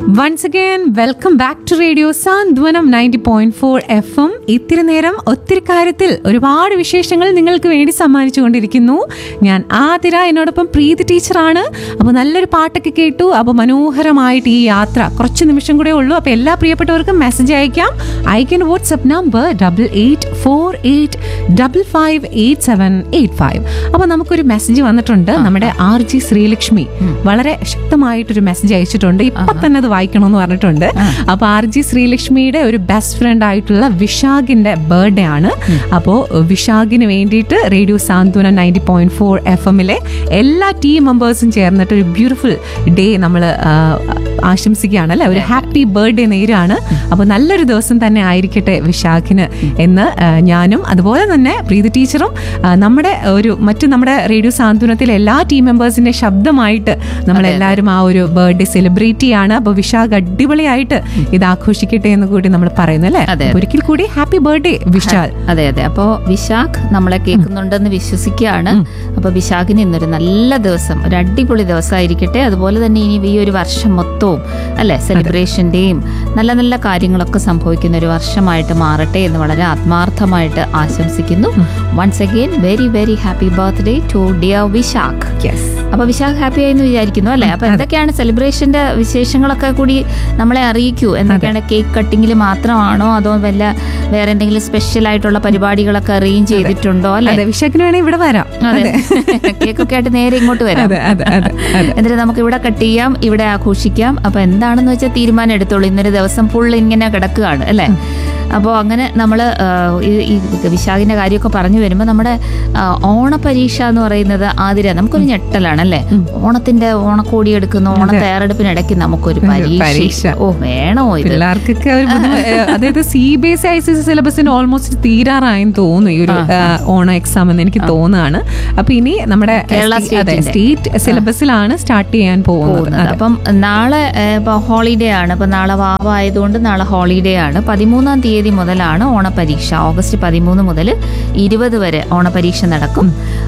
Once again welcome back to radio Santhwanam ninety point four F M ഇത്തിരി നേരം ഒത്തിരി കാര്യത്തിൽ ഒരുപാട് വിശേഷങ്ങൾ നിങ്ങൾക്ക് വേണ്ടി സമ്മാനിച്ചുകൊണ്ടിരിക്കുന്നു ഞാൻ ആതിര എന്നോടൊപ്പം പ്രീതി ടീച്ചറാണ് അപ്പോൾ നല്ലൊരു പാട്ടൊക്കെ കേട്ടു അപ്പോൾ മനോഹരമായിട്ട് ഈ യാത്ര കുറച്ച് നിമിഷം കൂടെ ഉള്ളൂ അപ്പോൾ എല്ലാ പ്രിയപ്പെട്ടവർക്കും മെസ്സേജ് അയക്കാം അയക്കുന്ന WhatsApp number double eight four eight double five eight seven eight five അപ്പോൾ നമുക്കൊരു മെസ്സേജ് വന്നിട്ടുണ്ട് നമ്മുടെ ആർ ജി ശ്രീലക്ഷ്മി വളരെ ശക്തമായിട്ടൊരു മെസ്സേജ് അയച്ചിട്ടുണ്ട് ഇപ്പൊ തന്നെ അത് വായിക്കണമെന്ന് പറഞ്ഞിട്ടുണ്ട് അപ്പൊ ആർ ജി ശ്രീലക്ഷ്മിയുടെ ഒരു ബെസ്റ്റ് ഫ്രണ്ട് ആയിട്ടുള്ള വിശാഖിന്റെ ബർത്ത്ഡേ ആണ് അപ്പോൾ വിശാഖിന് വേണ്ടിയിട്ട് റേഡിയോ സാന്ത്വന നയൻറ്റി പോയിന്റ് ഫോർ എഫ് എമ്മിലെ എല്ലാ ടീം മെമ്പേഴ്സും ചേർന്നിട്ട് ഒരു ബ്യൂട്ടിഫുൾ ഡേ നമ്മൾ ആശംസിക്കുകയാണ് അല്ലെ ഒരു ഹാപ്പി ബർത്ത്ഡേ നേരാണ് അപ്പോൾ നല്ലൊരു ദിവസം തന്നെ ആയിരിക്കട്ടെ വിശാഖിന് എന്ന് ആ, ഞാനും അതുപോലെ തന്നെ പ്രീതി ടീച്ചറും ആ, നമ്മുടെ ഒരു മറ്റു നമ്മുടെ റേഡിയോ സാന്ത്വനത്തിലെ എല്ലാ ടീം മെമ്പേഴ്സിന്റെ ശബ്ദമായിട്ട് നമ്മളെല്ലാവരും ആ ഒരു ബർത്ത്ഡേ സെലിബ്രേറ്റ് ചെയ്യാണ് അപ്പോൾ വിശാഖ് അടിപൊളിയായിട്ട് ഇത് ആഘോഷിക്കട്ടെ എന്ന് കൂടി നമ്മൾ പറയുന്നു അല്ലേ അതെ. അപ്പൊ ഒരിക്കൽ കൂടി ഹാപ്പി ബർത്ത്ഡേ വിശാൽ അതെ അതെ അപ്പോ വിശാഖ് നമ്മളെ കേൾക്കുന്നുണ്ടെന്ന് വിശ്വസിക്കുകയാണ് അപ്പൊ വിശാഖിന് ഇന്നൊരു നല്ല ദിവസം ഒരു അടിപൊളി ദിവസമായിരിക്കട്ടെ അതുപോലെ തന്നെ ഇനി ഈ ഒരു വർഷം മൊത്തവും അല്ലെ സെലിബ്രേഷന്റെയും നല്ല നല്ല കാര്യങ്ങളൊക്കെ സംഭവിക്കുന്ന ഒരു വർഷമായിട്ട് മാറട്ടെ എന്ന് വളരെ ആത്മാർത്ഥമായിട്ട് ആശംസിക്കുന്നു once again very very happy birthday to dear Vishakh yes അപ്പൊ വിശാഖ് ഹാപ്പി ആയെന്ന് വിചാരിക്കുന്നു അല്ലെ അപ്പൊ എന്തൊക്കെയാണ് സെലിബ്രേഷന്റെ വിശേഷങ്ങളൊക്കെ കൂടി നമ്മളെ അറിയിക്കൂ എന്തൊക്കെയാണ് കേക്ക് കട്ടിങ്ങിൽ മാത്രമാണോ അതോ വല്ല വേറെ എന്തെങ്കിലും സ്പെഷ്യൽ ആയിട്ടുള്ള പരിപാടികളൊക്കെ അറേഞ്ച് ചെയ്തിട്ടുണ്ടോ അല്ലെ അതെ വിശാഖിന് വേണേ ഇവിടെ വരാം അതെ കേക്കൊക്കെ ആയിട്ട് നേരെ ഇങ്ങോട്ട് വരാം അതെ അതെ അതെ അതെ എന്നിട്ട് നമുക്ക് ഇവിടെ കട്ട് ചെയ്യാം ഇവിടെ ആഘോഷിക്കാം അപ്പൊ എന്താണെന്ന് വെച്ചാൽ തീരുമാനം എടുത്തോളൂ ഇന്നൊരു ദിവസം ഫുൾ ഇങ്ങനെ കിടക്കുകയാണ് അല്ലെ അപ്പോൾ അങ്ങനെ നമ്മൾ ഈ വിശാഖിന്റെ കാര്യമൊക്കെ പറഞ്ഞു വരുമ്പോൾ നമ്മുടെ ആ, ഓണപരീക്ഷ എന്ന് പറയുന്നത് ആതിര നമുക്കൊരു ഞെട്ടലാണ് അല്ലേ ഓണത്തിന്റെ ഓണക്കോടി എടുക്കുന്ന ഓണ തയ്യാറെടുപ്പിനിടയ്ക്ക് നമുക്കൊരു പരീക്ഷ. പരീക്ഷ ഓ വേണോ ഇത് പിള്ളേർക്കൊക്കെ ഒരു ബുദ്ധിമു- ഏഹ് അതായത് C B S I C C സിലബസിന് ഓൾമോസ്റ്റ് തീരാറായെന്ന് തോന്നുന്നു ഈ ഒരു ഏഹ്, ഓണ എക്സാം എന്ന് എനിക്ക് തോന്നുകയാണ് അപ്പൊ ഇനി നമ്മുടെ കേരള സ്റ്റേ- അതെ സ്റ്റേറ്റിന്റെ. സ്റ്റേറ്റ് സിലബസിലാണ് സ്റ്റാർട്ട് ചെയ്യാൻ പോകുന്നത് പോകുന്നത് അപ്പം നാളെ ഇപ്പൊ ഹോളിഡേ ആണ് ഇപ്പൊ നാളെ വാവ ആയതുകൊണ്ട് നാളെ ഹോളിഡേ ആണ് പതിമൂന്നാം തീയതി മുതലാണ് ഓണപരീക്ഷ ഓഗസ്റ്റ് പതിമൂന്ന് മുതൽ ഇരുപത് വരെ ഓണപരീക്ഷ നടക്കും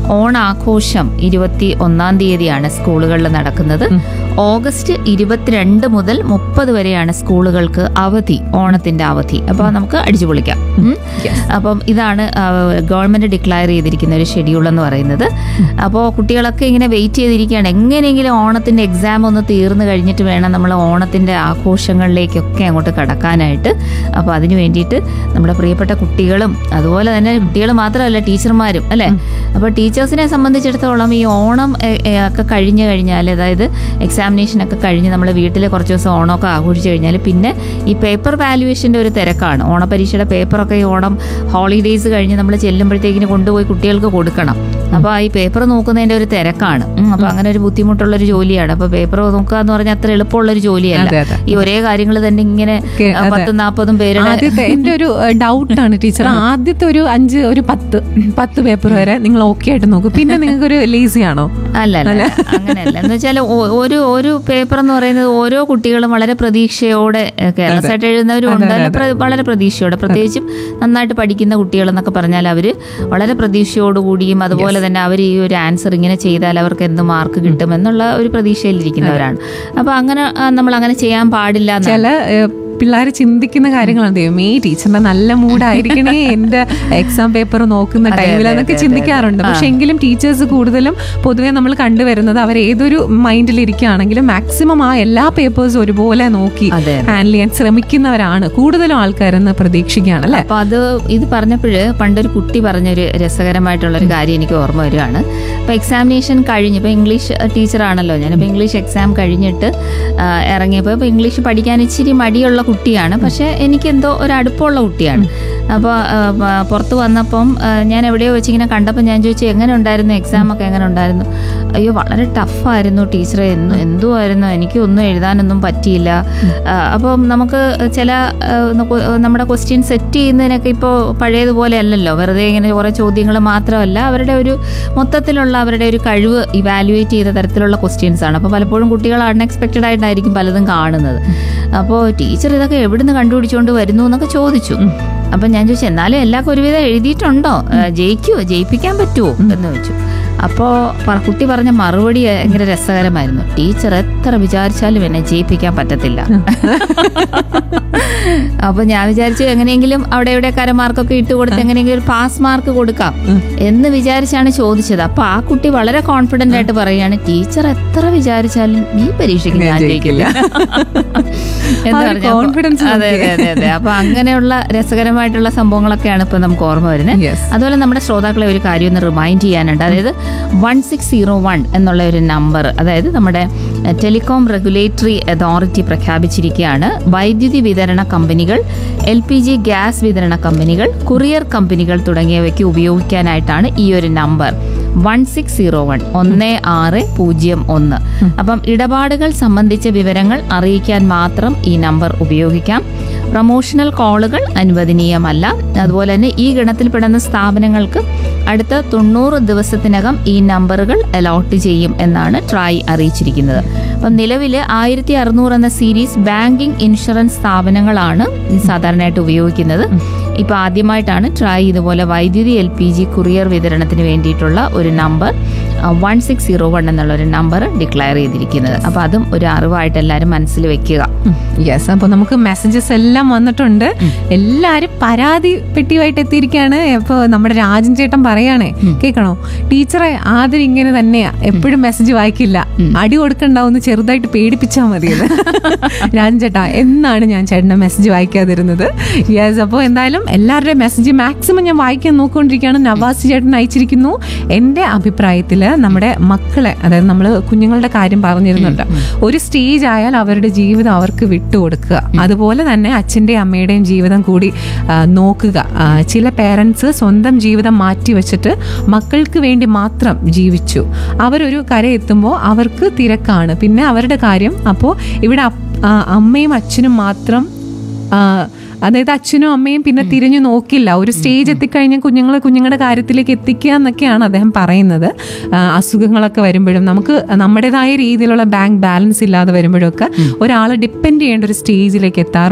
ഓണാഘോഷം ഇരുപത്തി ഒന്നാം തീയതിയാണ് സ്കൂളുകളിൽ നടക്കുന്നത് ഓഗസ്റ്റ് ഇരുപത്തിരണ്ട് മുതൽ മുപ്പത് വരെയാണ് സ്കൂളുകൾക്ക് അവധി ഓണത്തിന്റെ അവധി അപ്പോൾ നമുക്ക് അടിച്ചു പൊളിക്കാം ഉം. അപ്പം ഇതാണ് ഗവൺമെന്റ് ഡിക്ലെയർ ചെയ്തിരിക്കുന്ന ഒരു ഷെഡ്യൂൾ എന്ന് പറയുന്നത് അപ്പോൾ കുട്ടികളൊക്കെ ഇങ്ങനെ വെയിറ്റ് ചെയ്തിരിക്കുകയാണ് എങ്ങനെയെങ്കിലും ഓണത്തിന്റെ എക്സാം ഒന്ന് തീർന്നു കഴിഞ്ഞിട്ട് വേണം നമ്മൾ ഓണത്തിന്റെ ആഘോഷങ്ങളിലേക്കൊക്കെ അങ്ങോട്ട് കടക്കാനായിട്ട് അപ്പോൾ അതിന് വേണ്ടിയിട്ട് നമ്മുടെ പ്രിയപ്പെട്ട കുട്ടികളും അതുപോലെ തന്നെ കുട്ടികൾ മാത്രമല്ല ടീച്ചർമാരും അല്ലേ അപ്പോൾ ടീച്ചേഴ്സിനെ സംബന്ധിച്ചിടത്തോളം ഈ ഓണം എ, എ, ഒക്കെ കഴിഞ്ഞു കഴിഞ്ഞാൽ അതായത് എക്സാമിനേഷൻ ഒക്കെ കഴിഞ്ഞ് നമ്മൾ വീട്ടിൽ കുറച്ച് ദിവസം ഓണമൊക്കെ ആഘോഷിച്ച് കഴിഞ്ഞാൽ പിന്നെ ഈ പേപ്പർ വാല്യുവേഷൻ്റെ ഒരു തിരക്കാണ് ഓണപരീക്ഷയുടെ പേപ്പറൊക്കെ ഈ ഓണം ഹോളിഡേയ്സ് കഴിഞ്ഞ് നമ്മൾ ചെല്ലുമ്പോഴത്തേക്കിന് കൊണ്ടുപോയി കുട്ടികൾക്ക് കൊടുക്കണം അപ്പോൾ ഈ പേപ്പർ നോക്കുന്നതിൻ്റെ ഒരു തിരക്കാണ് ഉം, അപ്പോൾ അങ്ങനെ ഒരു ബുദ്ധിമുട്ടുള്ള ഒരു ജോലിയാണ് അപ്പോൾ പേപ്പർ നോക്കുക എന്ന് പറഞ്ഞാൽ അത്ര എളുപ്പമുള്ള ഒരു ജോലിയല്ല അതെ, അതെ. ഈ ഒരേ കാര്യങ്ങൾ തന്നെ ഇങ്ങനെ കേ- ആ, അതെ. പത്തും നാൽപ്പതും പേരുടെ ആദ്യത്തെ എന്റെ ഒരു ഡൗട്ടാണ് ടീച്ചർ ആദ്യത്തെ ഒരു അഞ്ച് ഒരു പത്ത് പത്ത് പേപ്പർ വരെ നിങ്ങൾ ഓക്കെ ആയിട്ട് നോക്കും പിന്നെ നിങ്ങൾക്ക് ഒരു ലേസി ആണോ അല്ല അല്ല അങ്ങനെയല്ല എന്ന് വെച്ചാൽ ഒരു ഒരു പേപ്പർ എന്ന് പറയുന്നത് ഓരോ കുട്ടികളും വളരെ പ്രതീക്ഷയോടെ ഏഹ്, കേരള സൈറ്റ് എഴുതുന്നവരുണ്ട് അല്ല, പ്ര- വളരെ പ്രതീക്ഷയോടെ പ്രത്യേകിച്ചും നന്നായിട്ട് പഠിക്കുന്ന കുട്ടികൾ എന്നൊക്കെ പറഞ്ഞാൽ അവർ വളരെ പ്രതീക്ഷയോടുകൂടിയും അതുപോലെ തന്നെ അവർ ഈ ഒരു ആൻസർ ഇങ്ങനെ ചെയ്താൽ അവർക്ക് എന്ത് മാർക്ക് കിട്ടും എന്നുള്ള ഒരു പ്രതീക്ഷയിലിരിക്കുന്നവരാണ് അപ്പോൾ അങ്ങനെ ആ, നമ്മൾ അങ്ങനെ ചെയ്യാൻ പാടില്ല എന്നാണ്. ചില പിള്ളേർ ചിന്തിക്കുന്ന കാര്യങ്ങളാണ് ദൈവമേ ടീച്ചറിന്റെ നല്ല മൂഡായിരിക്കണേ എന്റെ എക്സാം പേപ്പർ നോക്കുന്ന ടൈമിൽ എന്നൊക്കെ ചിന്തിക്കാറുണ്ട് പക്ഷെ എങ്കിലും ടീച്ചേഴ്സ് കൂടുതലും പൊതുവേ നമ്മൾ കണ്ടുവരുന്നത് അവർ ഏതൊരു മൈൻഡിൽ ഇരിക്കുകയാണെങ്കിലും മാക്സിമം ആ എല്ലാ പേപ്പേഴ്സും ഒരുപോലെ നോക്കി അതെ. ഹാൻഡിൽ ചെയ്യാൻ ശ്രമിക്കുന്നവരാണ് കൂടുതലും ആൾക്കാരെന്ന് പ്രതീക്ഷിക്കുകയാണ് അല്ലെ അപ്പൊ അത് ഇത് പറഞ്ഞപ്പോഴ് പണ്ടൊരു കുട്ടി പറഞ്ഞൊരു രസകരമായിട്ടുള്ള ഒരു കാര്യം എനിക്ക് ഓർമ്മ വരികയാണ് അപ്പൊ എക്സാമിനേഷൻ കഴിഞ്ഞ് ഇപ്പൊ ഇംഗ്ലീഷ് ടീച്ചറാണല്ലോ ഞാൻ ഇപ്പൊ ഇംഗ്ലീഷ് എക്സാം കഴിഞ്ഞിട്ട് ആ, ഇറങ്ങിയപ്പോൾ ഇപ്പൊ ഇംഗ്ലീഷ് പഠിക്കാൻ ഇച്ചിരി മടിയുള്ള കുട്ടിയാണ് പക്ഷെ എനിക്ക് എന്തോ ഒരു അടുപ്പമുള്ള കുട്ടിയാണ് അപ്പോൾ പുറത്ത് വന്നപ്പം ആ, ഞാൻ എവിടെയോ വെച്ചിങ്ങനെ കണ്ടപ്പോൾ ഞാൻ ചോദിച്ചു എങ്ങനെ ഉണ്ടായിരുന്നു എക്സാം ഒക്കെ എങ്ങനെ ഉണ്ടായിരുന്നു അയ്യോ വളരെ ടഫായിരുന്നു ടീച്ചറെ എന്ന് എന്തുമായിരുന്നു എനിക്ക് ഒന്നും എഴുതാനൊന്നും പറ്റിയില്ല ആ, അപ്പം നമുക്ക് ചില ആ, നമുക്ക് നമ്മുടെ ക്വസ്റ്റ്യൻ സെറ്റ് ചെയ്യുന്നതിനൊക്കെ ഇപ്പോൾ പഴയതുപോലെ അല്ലല്ലോ വെറുതെ ഇങ്ങനെ കുറേ ചോദ്യങ്ങൾ മാത്രമല്ല അവരുടെ ഒരു മൊത്തത്തിലുള്ള അവരുടെ ഒരു കഴിവ് ഇവാലുവേറ്റ് ചെയ്ത തരത്തിലുള്ള ക്വസ്റ്റ്യൻസ് ആണ് അപ്പോൾ പലപ്പോഴും കുട്ടികൾ അൺഎക്സ്പെക്റ്റഡ് ആയിട്ടായിരിക്കും പലതും കാണുന്നത് അപ്പോൾ ടീച്ചർ ഇതൊക്കെ എവിടുന്ന് കണ്ടുപിടിച്ചുകൊണ്ട് വരുന്നു എന്നൊക്കെ ചോദിച്ചു അപ്പം ഞാൻ ചോദിച്ചു എന്നാലും എല്ലാവർക്കും ഒരുവിധം എഴുതിയിട്ടുണ്ടോ ആ, ജയിക്കുമോ ജയിപ്പിക്കാൻ പറ്റുമോ എന്ന് ചോദിച്ചു അപ്പോൾ കുട്ടി പറഞ്ഞ മറുപടി ഭയങ്കര രസകരമായിരുന്നു ടീച്ചർ എത്ര വിചാരിച്ചാലും എന്നെ ജയിപ്പിക്കാൻ പറ്റത്തില്ല അപ്പൊ ഞാൻ വിചാരിച്ചു എങ്ങനെയെങ്കിലും അവിടെ എവിടെ കരമാർക്കൊക്കെ ഇട്ട് കൊടുത്ത് എങ്ങനെയെങ്കിലും ഒരു പാസ് മാർക്ക് കൊടുക്കാം എന്ന് വിചാരിച്ചാണ് ചോദിച്ചത് അപ്പൊ ആ കുട്ടി വളരെ കോൺഫിഡന്റ് ആയിട്ട് പറയുകയാണ് ടീച്ചർ എത്ര വിചാരിച്ചാലും ഈ പരീക്ഷയ്ക്ക് ഞാൻ ജയിക്കില്ല എന്ന് ആ ഒരു പറഞ്ഞു. അപ്പൊ- confidence അതെ അതെ അതെ അതെ അപ്പൊ അങ്ങനെയുള്ള രസകരമായിട്ടുള്ള സംഭവങ്ങളൊക്കെയാണ് ഇപ്പൊ നമുക്ക് ഓർമ്മ വരുന്നത് Yes. അതുപോലെ നമ്മുടെ ശ്രോതാക്കളെ ഒരു കാര്യം ഒന്ന് റിമൈൻഡ് ചെയ്യാനുണ്ട് അതായത് വൺ സിക്സ് സീറോ വൺ എന്നുള്ള ഒരു നമ്പർ അതായത് നമ്മുടെ ടെലികോം റെഗുലേറ്ററി അതോറിറ്റി പ്രഖ്യാപിച്ചിരിക്കുകയാണ് വൈദ്യുതി വിതരണ കമ്പനികൾ എൽ പി ജി ഗ്യാസ് വിതരണ കമ്പനികൾ കുറിയർ കമ്പനികൾ തുടങ്ങിയവയ്ക്ക് ഉപയോഗിക്കാനായിട്ടാണ് ഈ ഒരു number one six zero one ഒന്ന് ആറ് പൂജ്യം ഒന്ന് അപ്പം ഇടപാടുകൾ സംബന്ധിച്ച വിവരങ്ങൾ അറിയിക്കാൻ മാത്രം ഈ നമ്പർ ഉപയോഗിക്കാം പ്രൊമോഷണൽ കോളുകൾ അനുവദനീയമല്ല അതുപോലെ തന്നെ ഈ ഗണത്തിൽപ്പെടുന്ന സ്ഥാപനങ്ങൾക്ക് അടുത്ത തൊണ്ണൂറ് ദിവസത്തിനകം ഈ നമ്പറുകൾ അലോട്ട് ചെയ്യും എന്നാണ് ട്രായ് അറിയിച്ചിരിക്കുന്നത് അപ്പം നിലവിൽ ആയിരത്തി അറുന്നൂറ് എന്ന സീരീസ് ബാങ്കിംഗ് ഇൻഷുറൻസ് സ്ഥാപനങ്ങളാണ് ഇത് സാധാരണയായിട്ട് ഉപയോഗിക്കുന്നത് ഇപ്പൊ ആദ്യമായിട്ടാണ് ട്രായ് ഇതുപോലെ വൈദ്യുതി എൽ പി ജി കുറിയർ വിതരണത്തിന് വേണ്ടിയിട്ടുള്ള ഒരു number one six zero one എന്നുള്ള ഒരു നമ്പർ ഡിക്ലെയർ ചെയ്തിരിക്കുന്നത് അപ്പൊ അതും ഒരു അറിവായിട്ട് എല്ലാവരും മനസ്സിൽ വെക്കുക യെസ് അപ്പൊ നമുക്ക് മെസ്സേജസ് എല്ലാം വന്നിട്ടുണ്ട് എല്ലാരും പരാതി പെട്ടിയുമായിട്ട് എത്തിയിരിക്കുകയാണ് അപ്പൊ നമ്മുടെ രാജൻ ചേട്ടൻ പറയാണേ കേൾക്കണോ ടീച്ചറെ ആദ്യം ഇങ്ങനെ തന്നെയാ എപ്പോഴും മെസ്സേജ് വായിക്കില്ല അടി കൊടുക്കണ്ടാവുന്ന ചെറുതായിട്ട് പേടിപ്പിച്ചാൽ മതിയത് രാജൻ ചേട്ടാ എന്നാണ് ഞാൻ ചേട്ടന്റെ മെസ്സേജ് വായിക്കാതിരുന്നത് യെസ് അപ്പോൾ എന്തായാലും എല്ലാവരുടെയും മെസ്സേജ് മാക്സിമം ഞാൻ വായിക്കാൻ നോക്കിക്കൊണ്ടിരിക്കുകയാണ് നവാസ് ചേട്ടൻ അയച്ചിരിക്കുന്നു എൻ്റെ അഭിപ്രായത്തിൽ നമ്മുടെ മക്കളെ അതായത് നമ്മൾ കുഞ്ഞുങ്ങളുടെ കാര്യം പറഞ്ഞിരുന്നുണ്ട് ഒരു സ്റ്റേജ് ആയാൽ അവരുടെ ജീവിതം അവർക്ക് വിട്ടുകൊടുക്കുക അതുപോലെ തന്നെ അച്ഛൻ്റെയും അമ്മയുടെയും ജീവിതം കൂടി ആ, നോക്കുക ആ, ചില പേരൻസ് സ്വന്തം ജീവിതം മാറ്റി വെച്ചിട്ട് മക്കൾക്ക് വേണ്ടി മാത്രം ജീവിച്ചു അവരൊരു കരയെത്തുമ്പോൾ അവർക്ക് തിരക്കാണ് പിന്നെ അവരുടെ കാര്യം അപ്പോൾ ഇവിടെ അപ്പ- ആ, അമ്മയും അച്ഛനും മാത്രം ആ, അതായത് അച്ഛനും അമ്മയും പിന്നെ തിരിഞ്ഞു നോക്കില്ല ഒരു സ്റ്റേജ് എത്തിക്കഴിഞ്ഞാൽ കുഞ്ഞുങ്ങളെ കുഞ്ഞുങ്ങളുടെ കാര്യത്തിലേക്ക് എത്തിക്കുക എന്നൊക്കെയാണ് അദ്ദേഹം പറയുന്നത് ആ, അസുഖങ്ങളൊക്കെ വരുമ്പോഴും നമുക്ക് നമ്മുടേതായ രീതിയിലുള്ള ബാങ്ക് ബാലൻസ് ഇല്ലാതെ വരുമ്പോഴൊക്കെ ഒരാളെ ഡിപ്പെൻഡ് ചെയ്യേണ്ട ഒരു സ്റ്റേജിലേക്ക് എത്താറുണ്ട്